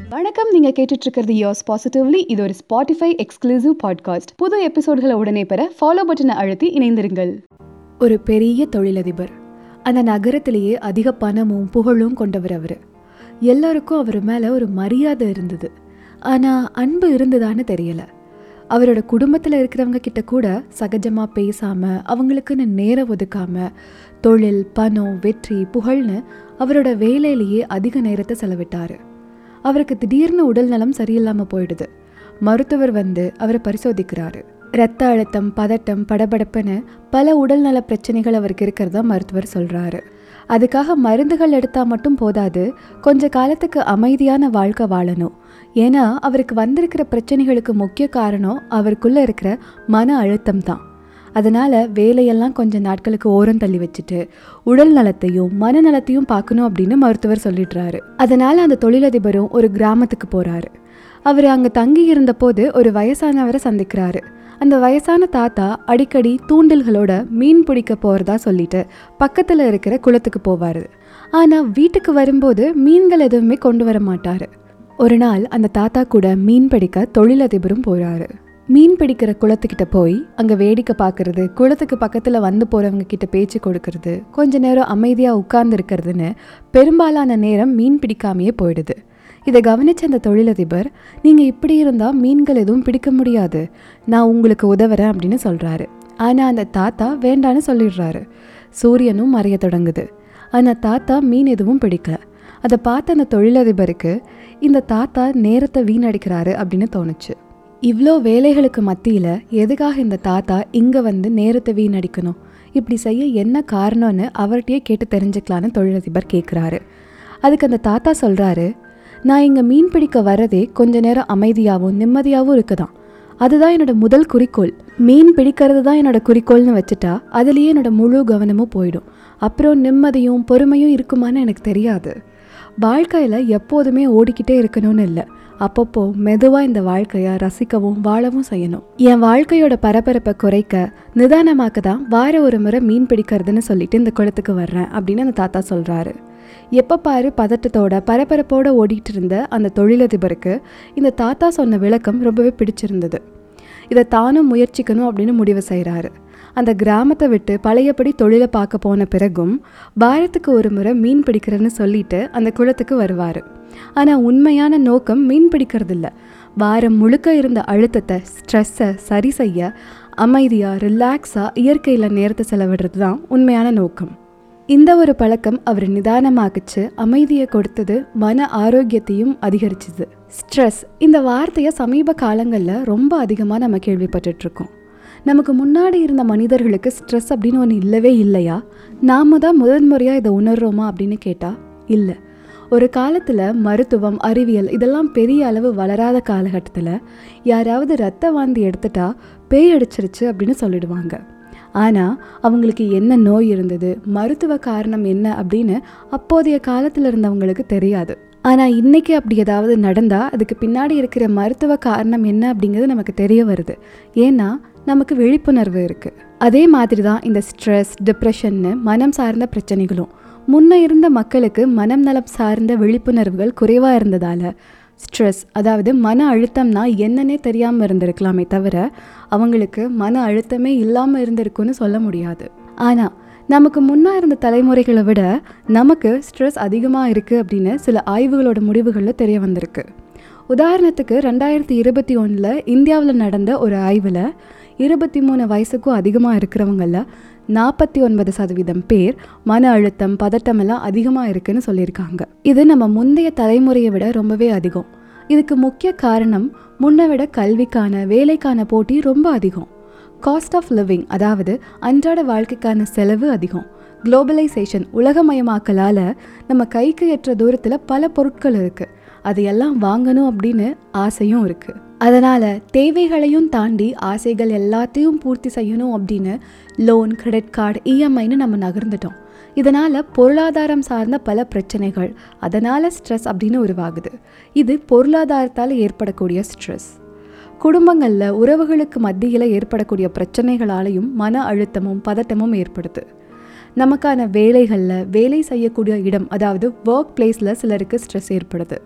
வணக்கம் நீங்க கேட்டுட்டு இருக்கிறது யோஸ் பாசிட்டிவ்லி இது ஒரு ஸ்பாட்டிஃபை எக்ஸ்க்ளூசிவ் பாட்காஸ்ட் புது எபிசோட்களை உடனே பெற ஃபாலோ பட்டனை அழுத்தி இணைந்திருங்கள் ஒரு பெரிய தொழிலதிபர் அந்த நகரத்திலேயே அதிக பணமும் புகழும் கொண்டவர் அவர் எல்லாருக்கும் அவர் மேலே ஒரு மரியாதை இருந்தது ஆனால் அன்பு இருந்ததான்னு தெரியல அவரோட குடும்பத்தில் இருக்கிறவங்க கிட்ட கூட சகஜமாக பேசாமல் அவங்களுக்குன்னு நேரம் ஒதுக்காம தொழில் பணம் வெற்றி புகழ்னு அவரோட வேலையிலேயே அதிக நேரத்தை செலவிட்டார் அவருக்கு திடீர்னு உடல் நலம் சரியில்லாமல் போயிடுது மருத்துவர் வந்து அவரை பரிசோதிக்கிறாரு இரத்த அழுத்தம் பதட்டம் படபடப்புன்னு பல உடல்நல பிரச்சனைகள் அவருக்கு இருக்கிறதா மருத்துவர் சொல்றாரு அதுக்காக மருந்துகள் எடுத்தா மட்டும் போதாது கொஞ்ச காலத்துக்கு அமைதியான வாழ்க்கை வாழணும் ஏன்னா அவருக்கு வந்திருக்கிற பிரச்சனைகளுக்கு முக்கிய காரணம் அவருக்குள்ள இருக்கிற மன அழுத்தம் தான் அதனால வேலையெல்லாம் கொஞ்ச நாட்களுக்கு ஓரம் தள்ளி வச்சுட்டு உடல் நலத்தையும் மனநலத்தையும் பார்க்கணும் அப்படின்னு மருத்துவர் சொல்லிடுறாரு அதனால அந்த தொழிலதிபரும் ஒரு கிராமத்துக்கு போறாரு அவர் அங்க தங்கி இருந்த போது ஒரு வயசானவரை சந்திக்கிறாரு அந்த வயசான தாத்தா அடிக்கடி தூண்டில்களோட மீன் பிடிக்க போறதா சொல்லிட்டு பக்கத்துல இருக்கிற குளத்துக்கு போவாரு ஆனா வீட்டுக்கு வரும்போது மீன்கள் எதுவுமே கொண்டு வர மாட்டாரு ஒரு நாள் அந்த தாத்தா கூட மீன் பிடிக்க தொழிலதிபரும் போறாரு மீன் பிடிக்கிற குளத்துக்கிட்ட போய் அங்க வேடிக்கை பார்க்கறது குளத்துக்கு பக்கத்துல வந்து போறவங்க கிட்ட பேச்சு கொடுக்கறது கொஞ்ச நேரம் அமைதியா உட்கார்ந்து இருக்கிறதுன்னு பெரும்பாலான நேரம் மீன் பிடிக்காமையே போயிடுது இதை கவனிச்ச அந்த தொழிலதிபர் நீங்க இப்படி இருந்தா மீன்கள் எதுவும் பிடிக்க முடியாது நான் உங்களுக்கு உதவுறேன் அப்படின்னு சொல்றாரு ஆனா அந்த தாத்தா வேண்டான்னு சொல்லிடுறாரு சூரியனும் மறைய தொடங்குது ஆனா தாத்தா மீன் எதுவும் பிடிக்கல அதை பார்த்த அந்த தொழிலதிபருக்கு இந்த தாத்தா நேரத்தை வீணடிக்கிறாரு அப்படின்னு தோணுச்சு இவ்வளோ வேலைகளுக்கு மத்தியில் எதுக்காக இந்த தாத்தா இங்கே வந்து நேரத்தை வீணடிக்கணும் இப்படி செய்ய என்ன காரணம்னு அவர்கிட்டயே கேட்டு தெரிஞ்சுக்கலான்னு தொழிலதிபர் கேட்குறாரு அதுக்கு அந்த தாத்தா சொல்கிறாரு நான் இங்கே மீன் பிடிக்க வரதே கொஞ்ச நேரம் அமைதியாகவும் நிம்மதியாகவும் இருக்குதான் அதுதான் என்னோட முதல் குறிக்கோள் மீன் பிடிக்கிறது தான் என்னோட குறிக்கோள்னு வச்சுட்டா அதுலேயே என்னோட முழு கவனமும் போயிடும் அப்புறம் நிம்மதியும் பொறுமையும் இருக்குமான்னு எனக்கு தெரியாது வாழ்க்கையில் எப்போதுமே ஓடிக்கிட்டே இருக்கணும்னு இல்லை அப்பப்போ மெதுவாக இந்த வாழ்க்கையை ரசிக்கவும் வாழவும் செய்யணும் என் வாழ்க்கையோட பரபரப்பை குறைக்க நிதானமாக்க தான் வார ஒரு முறை மீன் பிடிக்கிறதுன்னு சொல்லிட்டு இந்த குளத்துக்கு வர்றேன் அப்படின்னு அந்த தாத்தா சொல்கிறாரு எப்போ பாரு பதட்டத்தோட பரபரப்போட ஓடிட்டு இருந்த அந்த தொழிலதிபருக்கு இந்த தாத்தா சொன்ன விளக்கம் ரொம்பவே பிடிச்சிருந்தது இதை தானும் முயற்சிக்கணும் அப்படின்னு முடிவு செய்கிறாரு அந்த கிராமத்தை விட்டு பழையபடி தொழிலை பார்க்க போன பிறகும் வாரத்துக்கு ஒரு முறை மீன் பிடிக்கிறேன்னு சொல்லிட்டு அந்த குளத்துக்கு வருவார் ஆனால் உண்மையான நோக்கம் மீன் பிடிக்கிறதில்ல வாரம் முழுக்க இருந்த அழுத்தத்தை ஸ்ட்ரெஸ்ஸை சரி செய்ய அமைதியாக ரிலாக்ஸாக இயற்கையில் நேரத்தை செலவிடுறது தான் உண்மையான நோக்கம் இந்த ஒரு பழக்கம் அவர் நிதானமாக்குச்சு அமைதியை கொடுத்தது மன ஆரோக்கியத்தையும் அதிகரிச்சுது ஸ்ட்ரெஸ் இந்த வார்த்தையை சமீப காலங்களில் ரொம்ப அதிகமாக நம்ம கேள்விப்பட்டுட்ருக்கோம் நமக்கு முன்னாடி இருந்த மனிதர்களுக்கு ஸ்ட்ரெஸ் அப்படின்னு ஒன்று இல்லவே இல்லையா நாம தான் முதன் முறையாக இதை உணர்றோமா அப்படின்னு கேட்டால் இல்லை ஒரு காலத்தில் மருத்துவம் அறிவியல் இதெல்லாம் பெரிய அளவு வளராத காலகட்டத்தில் யாராவது ரத்த வாந்தி எடுத்துட்டா பேய் அடிச்சிருச்சு அப்படின்னு சொல்லிடுவாங்க ஆனால் அவங்களுக்கு என்ன நோய் இருந்தது மருத்துவ காரணம் என்ன அப்படின்னு அப்போதைய காலத்தில் இருந்தவங்களுக்கு தெரியாது ஆனால் இன்னைக்கு அப்படி ஏதாவது நடந்தால் அதுக்கு பின்னாடி இருக்கிற மருத்துவ காரணம் என்ன அப்படிங்கிறது நமக்கு தெரிய வருது ஏன்னா நமக்கு விழிப்புணர்வு இருக்குது அதே மாதிரி தான் இந்த ஸ்ட்ரெஸ் டிப்ரெஷன்னு மனம் சார்ந்த பிரச்சனைகளும் முன்ன இருந்த மக்களுக்கு மனம் நலம் சார்ந்த விழிப்புணர்வுகள் குறைவாக இருந்ததால் ஸ்ட்ரெஸ் அதாவது மன அழுத்தம்னா என்னன்னே தெரியாமல் இருந்திருக்கலாமே தவிர அவங்களுக்கு மன அழுத்தமே இல்லாமல் இருந்திருக்குன்னு சொல்ல முடியாது ஆனால் நமக்கு முன்னா இருந்த தலைமுறைகளை விட நமக்கு ஸ்ட்ரெஸ் அதிகமாக இருக்குது அப்படின்னு சில ஆய்வுகளோட முடிவுகளில் தெரிய வந்திருக்கு உதாரணத்துக்கு ரெண்டாயிரத்தி இருபத்தி ஒன்றில் இந்தியாவில் நடந்த ஒரு ஆய்வில் இருபத்தி மூணு வயசுக்கும் அதிகமாக இருக்கிறவங்கள நாற்பத்தி ஒன்பது சதவீதம் பேர் மன அழுத்தம் பதட்டம் எல்லாம் அதிகமாக இருக்குன்னு சொல்லியிருக்காங்க இது நம்ம முந்தைய தலைமுறையை விட ரொம்பவே அதிகம் இதுக்கு முக்கிய காரணம் முன்னை விட கல்விக்கான வேலைக்கான போட்டி ரொம்ப அதிகம் காஸ்ட் ஆஃப் லிவிங் அதாவது அன்றாட வாழ்க்கைக்கான செலவு அதிகம் குளோபலைசேஷன் உலகமயமாக்கலால் நம்ம கைக்கு எற்ற தூரத்தில் பல பொருட்கள் இருக்குது அதையெல்லாம் வாங்கணும் அப்படின்னு ஆசையும் இருக்குது அதனால் தேவைகளையும் தாண்டி ஆசைகள் எல்லாத்தையும் பூர்த்தி செய்யணும் அப்படின்னு லோன் கிரெடிட் கார்டு இஎம்ஐன்னு நம்ம நகர்ந்துட்டோம் இதனால் பொருளாதாரம் சார்ந்த பல பிரச்சனைகள் அதனால் ஸ்ட்ரெஸ் அப்படின்னு உருவாகுது இது பொருளாதாரத்தால் ஏற்படக்கூடிய ஸ்ட்ரெஸ் குடும்பங்களில் உறவுகளுக்கு மத்தியில் ஏற்படக்கூடிய பிரச்சனைகளாலையும் மன அழுத்தமும் பதட்டமும் ஏற்படுது நமக்கான வேலைகளில் வேலை செய்யக்கூடிய இடம் அதாவது ஒர்க் பிளேஸில் சிலருக்கு ஸ்ட்ரெஸ் ஏற்படுது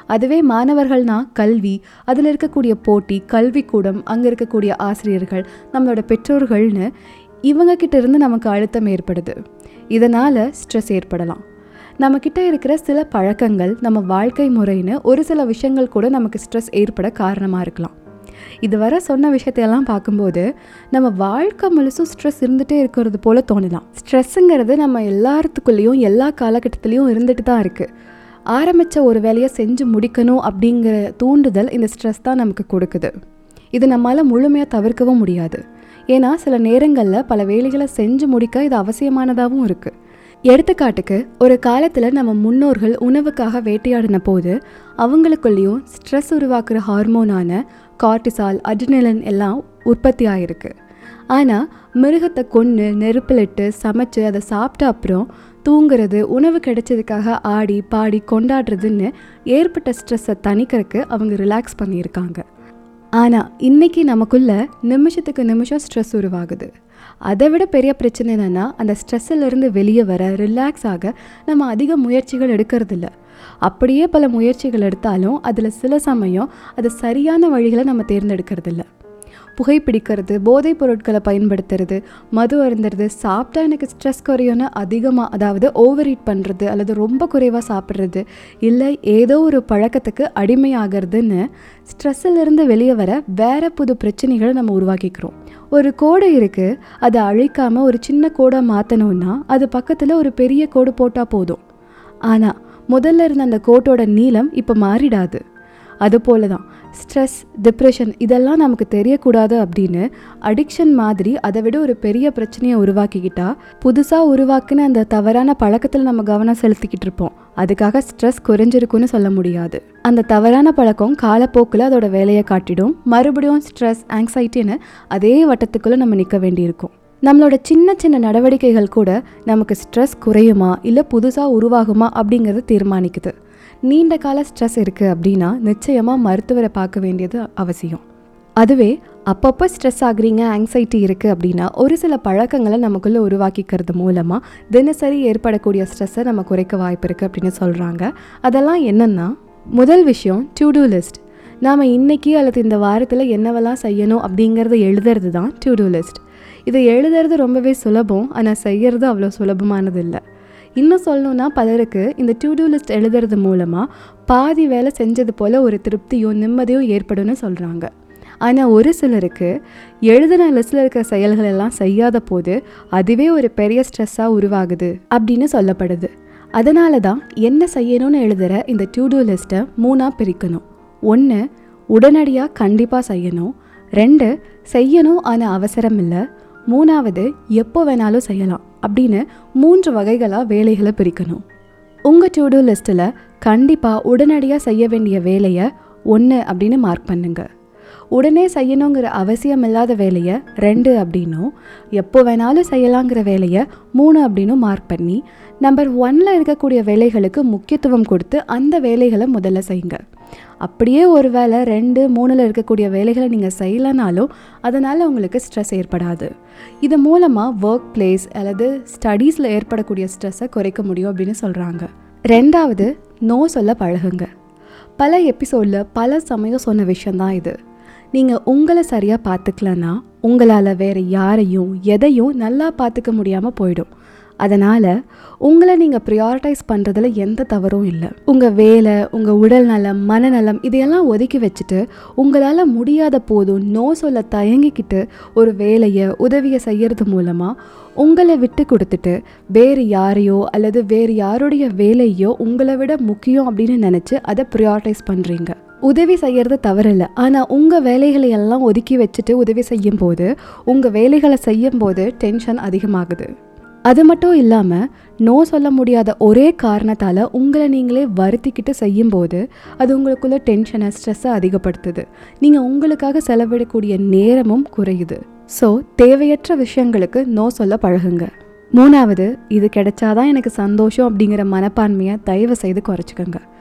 அதுவே மாணவர்கள்னா கல்வி அதில் இருக்கக்கூடிய போட்டி கல்விக்கூடம் அங்கே இருக்கக்கூடிய ஆசிரியர்கள் நம்மளோட பெற்றோர்கள்னு இவங்க கிட்ட இருந்து நமக்கு அழுத்தம் ஏற்படுது இதனால் ஸ்ட்ரெஸ் ஏற்படலாம் நம்மக்கிட்ட இருக்கிற சில பழக்கங்கள் நம்ம வாழ்க்கை முறைன்னு ஒரு சில விஷயங்கள் கூட நமக்கு ஸ்ட்ரெஸ் ஏற்பட காரணமாக இருக்கலாம் இதுவரை சொன்ன விஷயத்தையெல்லாம் பார்க்கும்போது நம்ம வாழ்க்கை முழுசும் ஸ்ட்ரெஸ் இருந்துகிட்டே இருக்கிறது போல தோணலாம் ஸ்ட்ரெஸ்ஸுங்கிறது நம்ம எல்லாத்துக்குள்ளேயும் எல்லா காலகட்டத்துலேயும் இருந்துட்டு தான் இருக்குது ஆரம்பித்த ஒரு வேலையை செஞ்சு முடிக்கணும் அப்படிங்கிற தூண்டுதல் இந்த ஸ்ட்ரெஸ் தான் நமக்கு கொடுக்குது இது நம்மளால் முழுமையாக தவிர்க்கவும் முடியாது ஏன்னா சில நேரங்களில் பல வேலைகளை செஞ்சு முடிக்க இது அவசியமானதாகவும் இருக்குது எடுத்துக்காட்டுக்கு ஒரு காலத்தில் நம்ம முன்னோர்கள் உணவுக்காக வேட்டையாடின போது அவங்களுக்குள்ளேயும் ஸ்ட்ரெஸ் உருவாக்குற ஹார்மோனான கார்டிசால் அட்ரினலின் எல்லாம் உற்பத்தி ஆகிருக்கு ஆனால் மிருகத்தை கொன்று நெருப்பிலிட்டு சமைச்சு அதை சாப்பிட்ட அப்புறம் தூங்குறது உணவு கிடைச்சதுக்காக ஆடி பாடி கொண்டாடுறதுன்னு ஏற்பட்ட ஸ்ட்ரெஸ்ஸை தணிக்கிறதுக்கு அவங்க ரிலாக்ஸ் பண்ணியிருக்காங்க ஆனால் இன்னைக்கு நமக்குள்ள நிமிஷத்துக்கு நிமிஷம் ஸ்ட்ரெஸ் உருவாகுது அதை விட பெரிய பிரச்சனை என்னென்னா அந்த ஸ்ட்ரெஸ்ஸிலிருந்து வெளியே வர ரிலாக்ஸ் ஆக நம்ம அதிக முயற்சிகள் எடுக்கிறதில்ல அப்படியே பல முயற்சிகள் எடுத்தாலும் அதில் சில சமயம் அது சரியான வழிகளை நம்ம தேர்ந்தெடுக்கிறதில்ல புகைப்பிடிக்கிறது போதைப் பொருட்களை பயன்படுத்துறது மது அருந்துறது சாப்பிட்டா எனக்கு ஸ்ட்ரெஸ் குறையும்னு அதிகமாக அதாவது ஓவர் ஈட் பண்ணுறது அல்லது ரொம்ப குறைவாக சாப்பிட்றது இல்லை ஏதோ ஒரு பழக்கத்துக்கு அடிமையாகிறதுன்னு ஸ்ட்ரெஸ்ஸிலிருந்து வெளியே வர வேற புது பிரச்சனைகளை நம்ம உருவாக்கிக்கிறோம் ஒரு கோடை இருக்குது அதை அழிக்காமல் ஒரு சின்ன கோடை மாற்றணும்னா அது பக்கத்தில் ஒரு பெரிய கோடு போட்டால் போதும் ஆனால் முதல்ல இருந்த அந்த கோட்டோட நீளம் இப்போ மாறிடாது அதுபோல தான் ஸ்ட்ரெஸ் டிப்ரெஷன் இதெல்லாம் நமக்கு தெரியக்கூடாது அப்படின்னு அடிக்ஷன் மாதிரி அதை விட ஒரு பெரிய பிரச்சனையை உருவாக்கிக்கிட்டா புதுசாக உருவாக்குன அந்த தவறான பழக்கத்தில் நம்ம கவனம் செலுத்திக்கிட்டு இருப்போம் அதுக்காக ஸ்ட்ரெஸ் குறைஞ்சிருக்குன்னு சொல்ல முடியாது அந்த தவறான பழக்கம் காலப்போக்கில் அதோட வேலையை காட்டிடும் மறுபடியும் ஸ்ட்ரெஸ் ஆங்ஸைட்டின்னு அதே வட்டத்துக்குள்ளே நம்ம நிற்க வேண்டியிருக்கும் நம்மளோட சின்ன சின்ன நடவடிக்கைகள் கூட நமக்கு ஸ்ட்ரெஸ் குறையுமா இல்லை புதுசாக உருவாகுமா அப்படிங்கிறத தீர்மானிக்குது நீண்ட கால ஸ்ட்ரெஸ் இருக்குது அப்படின்னா நிச்சயமாக மருத்துவரை பார்க்க வேண்டியது அவசியம் அதுவே அப்பப்போ ஸ்ட்ரெஸ் ஆகுறீங்க ஆங்ஸைட்டி இருக்குது அப்படின்னா ஒரு சில பழக்கங்களை நமக்குள்ளே உருவாக்கிக்கிறது மூலமாக தினசரி ஏற்படக்கூடிய ஸ்ட்ரெஸ்ஸை நம்ம குறைக்க வாய்ப்பு இருக்குது அப்படின்னு சொல்கிறாங்க அதெல்லாம் என்னென்னா முதல் விஷயம் டு டூ லிஸ்ட் நாம் இன்றைக்கி அல்லது இந்த வாரத்தில் என்னவெல்லாம் செய்யணும் அப்படிங்கிறத எழுதுறது தான் டு டூ லிஸ்ட் இதை எழுதுறது ரொம்பவே சுலபம் ஆனால் செய்கிறது அவ்வளோ சுலபமானது இல்லை இன்னும் சொல்லணும்னா பலருக்கு இந்த டு டூ லிஸ்ட் எழுதுறது மூலமாக பாதி வேலை செஞ்சது போல் ஒரு திருப்தியும் நிம்மதியும் ஏற்படும்னு சொல்கிறாங்க ஆனால் ஒரு சிலருக்கு எழுதின லிஸ்ட்டில் இருக்கிற செயல்கள் எல்லாம் செய்யாத போது அதுவே ஒரு பெரிய ஸ்ட்ரெஸ்ஸாக உருவாகுது அப்படின்னு சொல்லப்படுது அதனால தான் என்ன செய்யணும்னு எழுதுகிற இந்த டு டூ லிஸ்ட்டை மூணாக பிரிக்கணும் ஒன்று உடனடியாக கண்டிப்பாக செய்யணும் ரெண்டு செய்யணும் ஆனால் அவசரம் இல்லை மூணாவது எப்போ வேணாலும் செய்யலாம் அப்படின்னு மூன்று வகைகளாக வேலைகளை பிரிக்கணும் உங்கள் டு டூ லிஸ்ட்டில் கண்டிப்பாக உடனடியாக செய்ய வேண்டிய வேலையை ஒன்று அப்படின்னு மார்க் பண்ணுங்க உடனே செய்யணுங்கிற அவசியம் இல்லாத வேலையை ரெண்டு அப்படின்னும் எப்போ வேணாலும் செய்யலாங்கிற வேலையை மூணு அப்படின்னும் மார்க் பண்ணி நம்பர் ஒன்னில் இருக்கக்கூடிய வேலைகளுக்கு முக்கியத்துவம் கொடுத்து அந்த வேலைகளை முதல்ல செய்யுங்க அப்படியே ஒரு வேளை ரெண்டு மூணில் இருக்கக்கூடிய வேலைகளை நீங்கள் செய்யலைனாலும் அதனால் உங்களுக்கு ஸ்ட்ரெஸ் ஏற்படாது இது மூலமாக ஒர்க் பிளேஸ் அல்லது ஸ்டடீஸில் ஏற்படக்கூடிய ஸ்ட்ரெஸ்ஸை குறைக்க முடியும் அப்படின்னு சொல்கிறாங்க ரெண்டாவது நோ சொல்ல பழகுங்க பல எபிசோடில் பல சமயம் சொன்ன விஷயந்தான் இது நீங்கள் உங்களை சரியாக பார்த்துக்கலன்னா உங்களால் வேறு யாரையும் எதையும் நல்லா பார்த்துக்க முடியாமல் போயிடும் அதனால் உங்களை நீங்கள் ப்ரியாரிட்டைஸ் பண்ணுறதுல எந்த தவறும் இல்லை உங்கள் வேலை உங்கள் உடல் நலம் மனநலம் இதையெல்லாம் ஒதுக்கி வச்சுட்டு உங்களால் முடியாத போதும் நோ சொல்ல தயங்கிக்கிட்டு ஒரு வேலையை உதவியை செய்யறது மூலமாக உங்களை விட்டு கொடுத்துட்டு வேறு யாரையோ அல்லது வேறு யாருடைய வேலையோ உங்களை விட முக்கியம் அப்படின்னு நினச்சி அதை ப்ரியாரிட்டைஸ் பண்ணுறீங்க உதவி செய்யறது தவறில்லை ஆனால் உங்கள் வேலைகளை எல்லாம் ஒதுக்கி வச்சுட்டு உதவி செய்யும் போது உங்கள் வேலைகளை செய்யும் போது டென்ஷன் அதிகமாகுது அது மட்டும் இல்லாமல் நோ சொல்ல முடியாத ஒரே காரணத்தால் உங்களை நீங்களே வருத்திக்கிட்டு செய்யும்போது அது உங்களுக்குள்ள டென்ஷனை ஸ்ட்ரெஸ்ஸை அதிகப்படுத்துது நீங்கள் உங்களுக்காக செலவிடக்கூடிய நேரமும் குறையுது ஸோ தேவையற்ற விஷயங்களுக்கு நோ சொல்ல பழகுங்க மூணாவது இது கிடைச்சாதான் எனக்கு சந்தோஷம் அப்படிங்கிற மனப்பான்மையை தயவு செய்து குறைச்சிக்கோங்க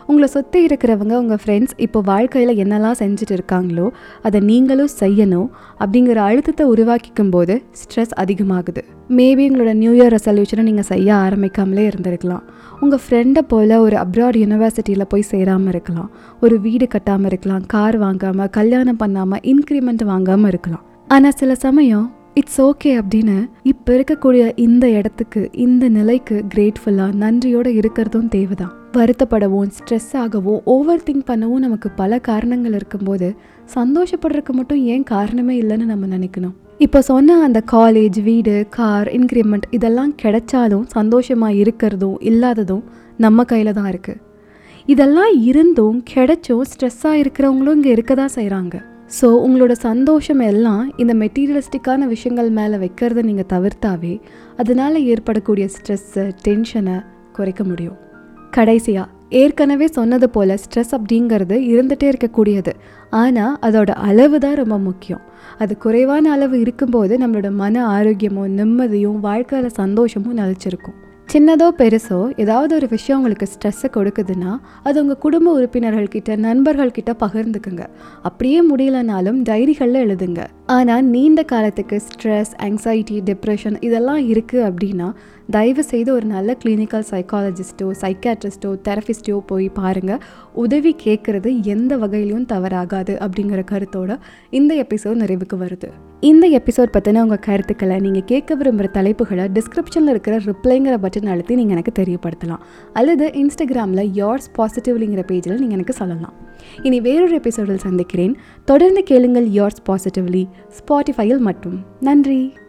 உங்களை சுற்றி இருக்கிறவங்க உங்கள் ஃப்ரெண்ட்ஸ் இப்போ வாழ்க்கையில் என்னெல்லாம் செஞ்சுட்டு இருக்காங்களோ அதை நீங்களும் செய்யணும் அப்படிங்கிற அழுத்தத்தை உருவாக்கிக்கும் போது ஸ்ட்ரெஸ் அதிகமாகுது மேபி உங்களோட நியூ இயர் ரெசல்யூஷனை நீங்கள் செய்ய ஆரம்பிக்காமலே இருந்திருக்கலாம் உங்கள் ஃப்ரெண்டை போல் ஒரு அப்ராட் யூனிவர்சிட்டியில் போய் சேராமல் இருக்கலாம் ஒரு வீடு கட்டாமல் இருக்கலாம் கார் வாங்காமல் கல்யாணம் பண்ணாமல் இன்க்ரிமெண்ட் வாங்காமல் இருக்கலாம் ஆனால் சில சமயம் இட்ஸ் ஓகே அப்படின்னு இப்போ இருக்கக்கூடிய இந்த இடத்துக்கு இந்த நிலைக்கு கிரேட்ஃபுல்லாக நன்றியோடு இருக்கிறதும் தேவைதான் வருத்தப்படவும் ஸ்ட்ரெஸ் ஆகவும் ஓவர் திங்க் பண்ணவும் நமக்கு பல காரணங்கள் இருக்கும்போது சந்தோஷப்படுறதுக்கு மட்டும் ஏன் காரணமே இல்லைன்னு நம்ம நினைக்கணும் இப்போ சொன்ன அந்த காலேஜ் வீடு கார் இன்க்ரிமெண்ட் இதெல்லாம் கிடைச்சாலும் சந்தோஷமாக இருக்கிறதும் இல்லாததும் நம்ம கையில் தான் இருக்குது இதெல்லாம் இருந்தும் கிடைச்சும் ஸ்ட்ரெஸ்ஸாக இருக்கிறவங்களும் இங்கே இருக்க தான் செய்கிறாங்க ஸோ உங்களோட சந்தோஷம் எல்லாம் இந்த மெட்டீரியலிஸ்டிக்கான விஷயங்கள் மேலே வைக்கிறத நீங்கள் தவிர்த்தாவே அதனால் ஏற்படக்கூடிய ஸ்ட்ரெஸ்ஸை டென்ஷனை குறைக்க முடியும் கடைசியாக ஏற்கனவே சொன்னது போல் ஸ்ட்ரெஸ் அப்படிங்கிறது இருந்துகிட்டே இருக்கக்கூடியது ஆனால் அதோட அளவு தான் ரொம்ப முக்கியம் அது குறைவான அளவு இருக்கும்போது நம்மளோட மன ஆரோக்கியமும் நிம்மதியும் வாழ்க்கையில் சந்தோஷமும் நிலச்சிருக்கும் சின்னதோ பெருசோ ஏதாவது ஒரு விஷயம் உங்களுக்கு ஸ்ட்ரெஸ்ஸை கொடுக்குதுன்னா அது உங்கள் குடும்ப உறுப்பினர்கள்கிட்ட நண்பர்கள்கிட்ட பகிர்ந்துக்குங்க அப்படியே முடியலனாலும் டைரிகளில் எழுதுங்க ஆனால் நீண்ட காலத்துக்கு ஸ்ட்ரெஸ் ஆங்ஸைட்டி டிப்ரெஷன் இதெல்லாம் இருக்குது அப்படின்னா தயவு செய்து ஒரு நல்ல கிளினிக்கல் சைக்காலஜிஸ்ட்டோ சைக்காட்ரிஸ்ட்டோ தெரபிஸ்ட்டோ போய் பாருங்கள் உதவி கேட்குறது எந்த வகையிலையும் தவறாகாது அப்படிங்கிற கருத்தோட இந்த எபிசோட் நிறைவுக்கு வருது இந்த எபிசோட் பற்றின உங்கள் கருத்துக்களை நீங்கள் கேட்க விரும்புகிற தலைப்புகளை டிஸ்கிரிப்ஷனில் இருக்கிற ரிப்ளைங்கிற பட்டன் அழுத்தி நீங்கள் எனக்கு தெரியப்படுத்தலாம் அல்லது இன்ஸ்டாகிராமில் yours பாசிட்டிவ்லிங்கிற பேஜில் நீங்கள் எனக்கு சொல்லலாம் இனி வேறொரு எபிசோடில் சந்திக்கிறேன் தொடர்ந்து கேளுங்கள் yours பாசிட்டிவ்லி ஸ்பாட்டிஃபையில் மட்டும் நன்றி